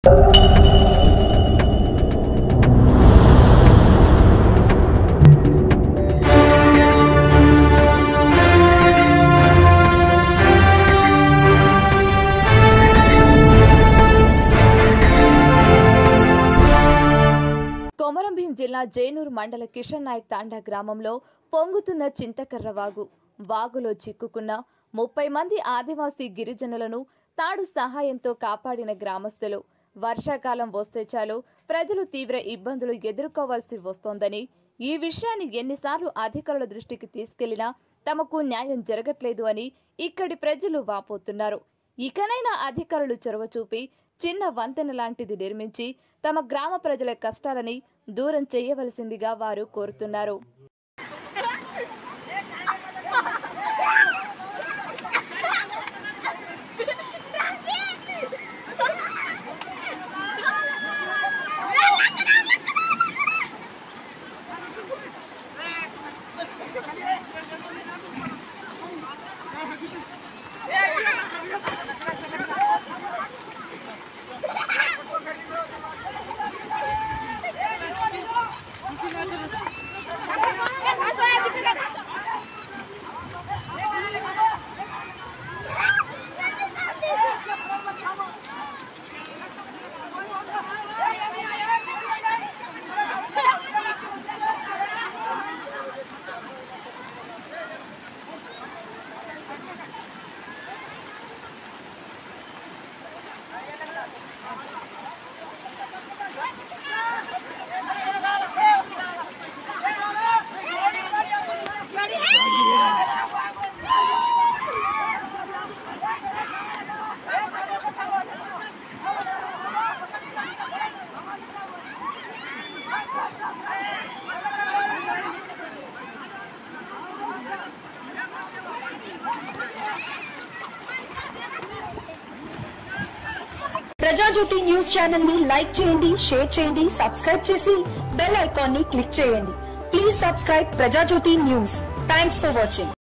కొమరంభీం జిల్లా జైనూరు మండల కిషన్ నాయక్ తాండా గ్రామంలో పొంగుతున్న చింతకర్ర వాగు వాగులో చిక్కుకున్న ముప్పై మంది ఆదివాసీ గిరిజనులను తాడు సహాయంతో కాపాడిన గ్రామస్తులు వర్షాకాలం వస్తే చాలు ప్రజలు తీవ్ర ఇబ్బందులు ఎదుర్కోవాల్సి వస్తోందని ఈ విషయాన్ని ఎన్నిసార్లు అధికారుల దృష్టికి తీసుకెళ్లినా తమకు న్యాయం జరగట్లేదు అని ఇక్కడి ప్రజలు వాపోతున్నారు ఇకనైనా అధికారులు చొరవ చూపి చిన్న వంతెన లాంటిది నిర్మించి తమ గ్రామ ప్రజల కష్టాలని దూరం చేయవలసిందిగా వారు కోరుతున్నారు ప్రజాజ్యోతి న్యూస్ ఛానల్ ని లైక్ చేయండి షేర్ చేయండి సబ్స్క్రైబ్ చేసి బెల్ ఐకాన్ ని క్లిక్ చేయండి please subscribe Prajajyothi news thanks for watching